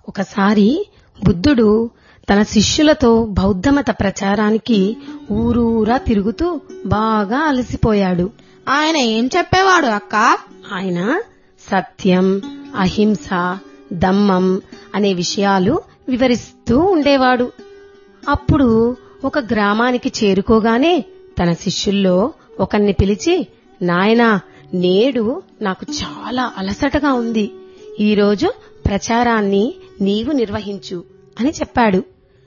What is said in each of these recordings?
ఒకసారి బుద్ధుడు తన శిష్యులతో బౌద్ధమత ప్రచారానికి ఊరూరా తిరుగుతూ బాగా అలసిపోయాడు ఆయన ఏం చెప్పేవాడు అక్క ఆయన సత్యం అహింస దమ్మం అనే విషయాలు వివరిస్తూ ఉండేవాడు అప్పుడు ఒక గ్రామానికి చేరుకోగానే తన శిష్యుల్లో ఒకరిని పిలిచి నాయనా నేడు నాకు చాలా అలసటగా ఉంది ఈరోజు ప్రచారాన్ని నీవు నిర్వహించు అని చెప్పాడు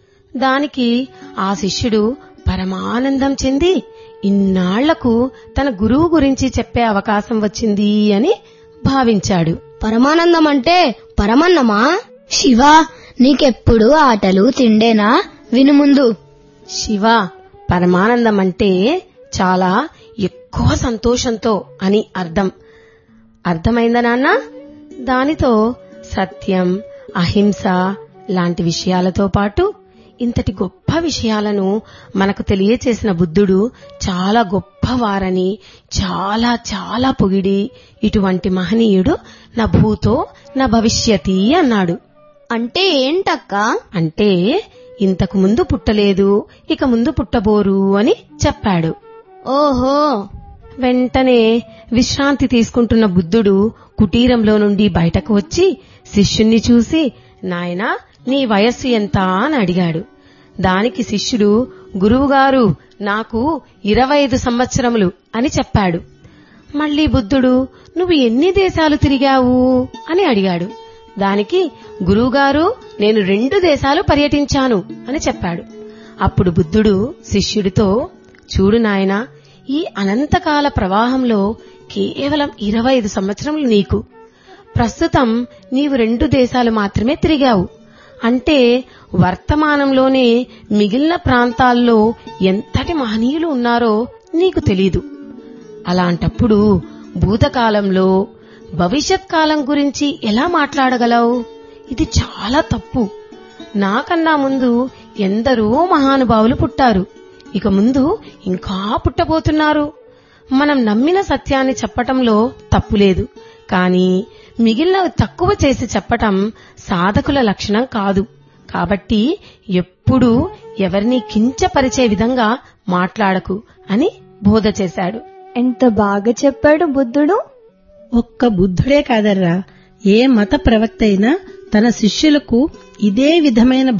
దానికి ఆ శిష్యుడు పరమానందం చెంది ఇన్నాళ్లకు తన గురువు గురించి చెప్పే అవకాశం వచ్చింది అని భావించాడు పరమానందం అంటే పరమన్నమా శివ నీకెప్పుడు ఆటలు తిండేనా విను ముందు శివ పరమానందం అంటే చాలా ఎక్కువ సంతోషంతో అని అర్థం అర్థమైందా నాన్న దానితో సత్యం అహింస లాంటి విషయాలతో పాటు ఇంతటి గొప్ప విషయాలను మనకు తెలియచేసిన బుద్ధుడు చాలా గొప్పవారని చాలా చాలా పొగిడి ఇటువంటి మహనీయుడు నా భూతో నా భవిష్యతి అన్నాడు అంటే ఏంటక్క అంటే ఇంతకు ముందు పుట్టలేదు ఇక ముందు పుట్టబోరు అని చెప్పాడు ఓహో వెంటనే విశ్రాంతి తీసుకుంటున్న బుద్ధుడు కుటీరంలో నుండి బయటకు వచ్చి శిష్యుణ్ణి చూసి నాయనా నీ వయస్సు ఎంత అని అడిగాడు దానికి శిష్యుడు గురువుగారు నాకు ఇరవై ఐదు సంవత్సరములు అని చెప్పాడు మళ్ళీ బుద్ధుడు నువ్వు ఎన్ని దేశాలు తిరిగావు అని అడిగాడు దానికి గురువుగారు నేను రెండు దేశాలు పర్యటించాను అని చెప్పాడు అప్పుడు బుద్ధుడు శిష్యుడితో చూడు నాయనా ఈ అనంతకాల ప్రవాహంలో కేవలం ఇరవై ఐదు సంవత్సరములు నీకు ప్రస్తుతం నీవు రెండు దేశాలు మాత్రమే తిరిగావు అంటే వర్తమానంలోనే మిగిలిన ప్రాంతాల్లో ఎంతటి మహనీయులు ఉన్నారో నీకు తెలీదు అలాంటప్పుడు భూతకాలంలో భవిష్యత్ కాలం గురించి ఎలా మాట్లాడగలవు ఇది చాలా తప్పు నాకన్నా ముందు ఎందరో మహానుభావులు పుట్టారు ఇక ముందు ఇంకా పుట్టబోతున్నారు మనం నమ్మిన సత్యాన్ని చెప్పటంలో తప్పులేదు కానీ మిగిలినవి తక్కువ చేసి చెప్పటం సాధకుల లక్షణం కాదు కాబట్టి ఎప్పుడూ ఎవరిని కించపరిచే విధంగా మాట్లాడకు అని బోధ చేశాడు ఎంత బాగా చెప్పాడు బుద్ధుడు ఒక్క బుద్ధుడే కాదర్రా ఏ మత ప్రవక్త అయినా తన శిష్యులకు ఇదే విధమైన